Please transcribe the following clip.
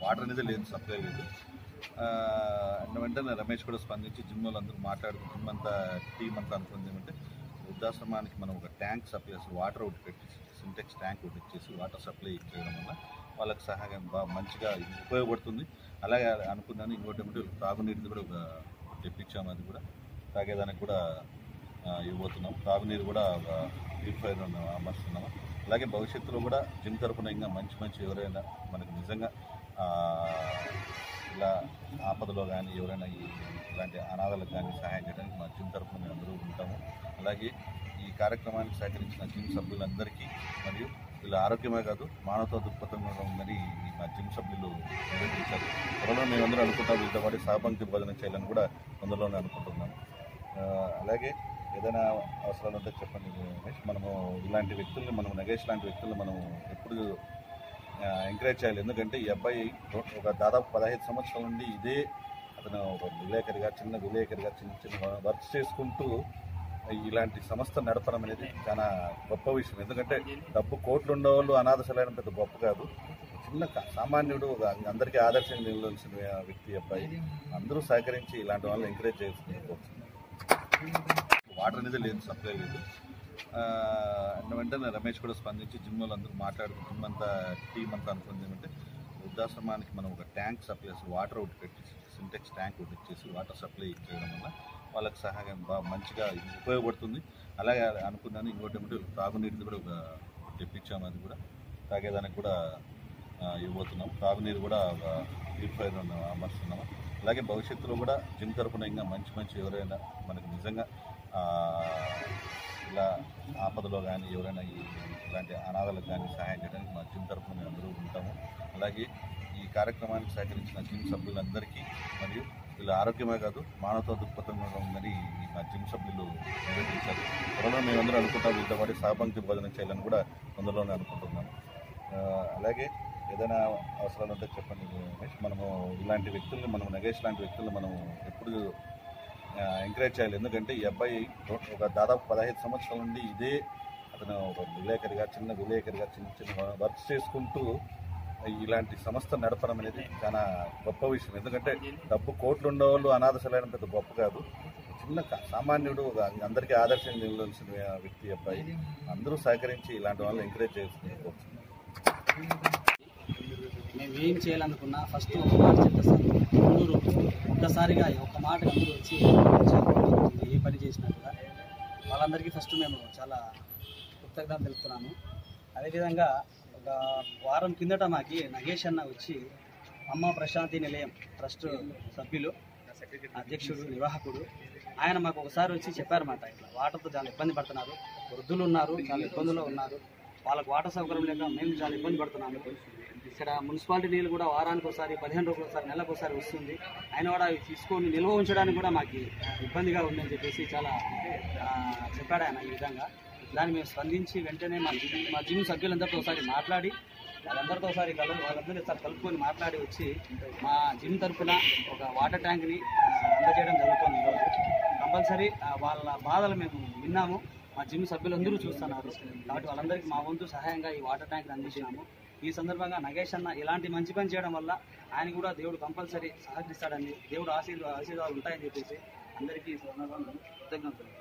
Water అనేది లేదు supply లేదు ఆ, అండ్ వెంటనే రమేష్ కూడా స్పందించి జిమ్ వాళ్ళందరూ మాట్లాడుతూ జిమ్ అంతా టీం అంతా అనుకుంది ఏమంటే వృద్ధాశ్రమానికి మనం ఒక ట్యాంక్ సప్లై చేసి వాటర్ ఒకటి పెట్టేసి సింటెక్స్ ట్యాంక్ ఒకటి ఇచ్చేసి వాటర్ సప్లై చేయడం వల్ల వాళ్ళకి సహాయం బాగా మంచిగా ఉపయోగపడుతుంది అలాగే అనుకున్నాను ఇంకోటి ఏమంటే తాగునీటిది కూడా ఒక తెప్పించాము అది కూడా తాగేదానికి కూడా ఆ, ఇవ్వబోతున్నాం తాగునీరు కూడా ఒక ప్యూరిఫైర్ అమర్స్తున్నాము అలాగే భవిష్యత్తులో కూడా జిమ్ తరపున ఇంకా మంచి మంచి ఎవరైనా మనకి నిజంగా ఆ, ఇలా ఆపదలో కానీ ఎవరైనా ఈ ఇలాంటి అనాథలకు కానీ సహాయం చేయడానికి మా జిమ్ తరపున మేము అందరూ ఉంటాము అలాగే ఈ కార్యక్రమానికి సహకరించిన జిమ్ సభ్యులందరికీ మరియు వీళ్ళ ఆరోగ్యమే కాదు మానవతా దృక్పథం కూడా ఉందని ఈ మా జిమ్ సభ్యులు నిర్వహించారు త్వరలో మేమందరూ అనుకుంటాం వీళ్ళతో పాటు సహపంక్తి భోజనం చేయాలని కూడా తొందరలోనే అనుకుంటున్నాం ఆ, అలాగే ఏదైనా అవసరాలు ఉంటే చెప్పండి రమేష్ మనము ఇలాంటి వ్యక్తుల్ని మనం నగేష్ లాంటి వ్యక్తుల్ని మనం ఎప్పుడు ఎంకరేజ్ చేయాలి ఎందుకంటే ఈ అబ్బాయి ఒక దాదాపు పదహైదు సంవత్సరాల నుండి ఇదే అతను ఒక విలేకరిగా చిన్న విలేకరిగా చిన్న చిన్న వర్క్స్ చేసుకుంటూ ఇలాంటి సంస్థ నడపడం అనేది చాలా గొప్ప విషయం ఎందుకంటే డబ్బు కోట్లు ఉండేవాళ్ళు అనాథ శైలం పెద్ద గొప్ప కాదు చిన్న క- సామాన్యుడు ఒక అందరికీ ఆదర్శంగా నిలవలసిన వ్యక్తి అబ్బాయి అందరూ సహకరించి ఇలాంటి వాళ్ళని ఎంకరేజ్ చేయాల్సింది వాటర్ అనేది లేదు సప్లై లేదు ఆ, అండ్ వెంటనే రమేష్ కూడా స్పందించి జిమ్ వాళ్ళందరూ మాట్లాడుతూ జిమ్ అంతా టీం అంతా అనుకుంది ఏమంటే వృద్ధాశ్రమానికి మనం ఒక ట్యాంక్ సప్లై చేసి వాటర్ ఒకటి పెట్టేసి సింటెక్స్ ట్యాంక్ ఒకటి ఇచ్చేసి వాటర్ సప్లై చేయడం వల్ల వాళ్ళకి సహాయం బాగా మంచిగా ఉపయోగపడుతుంది అలాగే అనుకున్నాను ఇంకోటి ఏమంటే తాగునీటిది కూడా ఒక తెప్పించాము అది కూడా తాగేదానికి కూడా ఆ, ఇవ్వబోతున్నాం తాగునీరు కూడా ఒక ప్యూరిఫైర్ అమర్స్తున్నాము అలాగే భవిష్యత్తులో కూడా జిమ్ తరపున ఇంకా మంచి మంచి ఎవరైనా మనకి నిజంగా ఆ, ఇలా ఆపదలో కానీ ఎవరైనా ఈ ఇలాంటి అనాథలకు కానీ సహాయం చేయడానికి మా జిమ్ తరపున మేము అందరూ ఉంటాము అలాగే ఈ కార్యక్రమానికి సహకరించిన జిమ్ సభ్యులందరికీ మరియు వీళ్ళ ఆరోగ్యమే కాదు మానవతా దృక్పథం కూడా ఉందని ఈ మా జిమ్ సభ్యులు నిర్వహించారు త్వరలో మేమందరూ అనుకుంటాం వీళ్ళతో పాటు సహపంక్తి భోజనం చేయాలని కూడా తొందరలోనే అనుకుంటున్నాం ఆ, అలాగే ఏదైనా అవసరాలు ఉంటే చెప్పండి రమేష్ మనము ఇలాంటి వ్యక్తుల్ని మనం నగేష్ లాంటి వ్యక్తుల్ని మనం ఎప్పుడు ఎంకరేజ్ చేయాలి ఎందుకంటే ఈ అబ్బాయి ఒక దాదాపు పదహైదు సంవత్సరాల నుండి ఇదే అతను ఒక విలేకరిగా చిన్న విలేకరిగా చిన్న చిన్న వర్క్స్ చేసుకుంటూ ఇలాంటి సంస్థ నడపడం అనేది చాలా గొప్ప విషయం ఎందుకంటే డబ్బు కోట్లు ఉండేవాళ్ళు అనాథ శైలం పెద్ద గొప్ప కాదు చిన్న క- సామాన్యుడు ఒక అందరికీ ఆదర్శంగా నిలవలసిన వ్యక్తి అబ్బాయి అందరూ సహకరించి ఇలాంటి వాళ్ళని ఎంకరేజ్ చేయాల్సింది మేము ఏం చేయాలనుకున్నా ఫస్ట్ ఒక మాట చెప్పేస్తాను అందరూ ఒక్కసారిగా ఒక్క మాట అందరూ వచ్చి జరుగుతుంది. ఏ పని చేసినా కూడా వాళ్ళందరికీ ఫస్ట్ మేము చాలా కృతజ్ఞత తెలుపుతున్నాను అదేవిధంగా ఒక వారం కిందట మాకి నగేష్ అన్న వచ్చి అమ్మ ప్రశాంతి నిలయం ట్రస్ట్ సభ్యులు అధ్యక్షుడు నిర్వాహకుడు ఆయన మాకు ఒకసారి వచ్చి చెప్పారన్నమాట ఇట్లా వాటర్తో చాలా ఇబ్బంది పడుతున్నారు వృద్ధులు ఉన్నారు చాలా ఇబ్బందుల్లో ఉన్నారు వాళ్ళకు వాటర్ సౌకర్యం లేక మేము చాలా ఇబ్బంది పడుతున్నాము ఇక్కడ మున్సిపాలిటీ నీళ్ళు కూడా వారానికి ఒకసారి పదిహేను రోజులు ఒకసారి నెలకు ఒకసారి వస్తుంది ఆయన కూడా అవి తీసుకొని నిల్వ ఉంచడానికి కూడా మాకు ఇబ్బందిగా ఉందని చెప్పేసి చాలా ఆ, చెప్పాడు ఆయన ఈ విధంగా దాన్ని మేము స్పందించి వెంటనే మా జిమ్ మా జిమ్ సభ్యులందరితో ఒకసారి మాట్లాడి వాళ్ళందరితో ఒకసారి కలు వాళ్ళందరినీ ఒకసారి కలుపుకొని మాట్లాడి వచ్చి మా జిమ్ తరఫున ఒక వాటర్ ట్యాంక్ని ఆ, అందజేయడం జరుగుతుంది ఈరోజు కంపల్సరీ ఆ, వాళ్ళ బాధలు మేము విన్నాము మా జిమ్ సభ్యులందరూ చూస్తున్నారు కాబట్టి వాళ్ళందరికీ మా వంతు సహాయంగా ఈ వాటర్ ట్యాంక్ అందించినాము ఈ సందర్భంగా నగేష్ అన్న ఇలాంటి మంచి పని చేయడం వల్ల ఆయన కూడా దేవుడు కంపల్సరీ సహకరిస్తాడని దేవుడు ఆశీర్వా ఆశీర్వాదాలు ఉంటాయని చెప్పేసి అందరికీ ఈ సందర్భంగా కృతజ్ఞతలు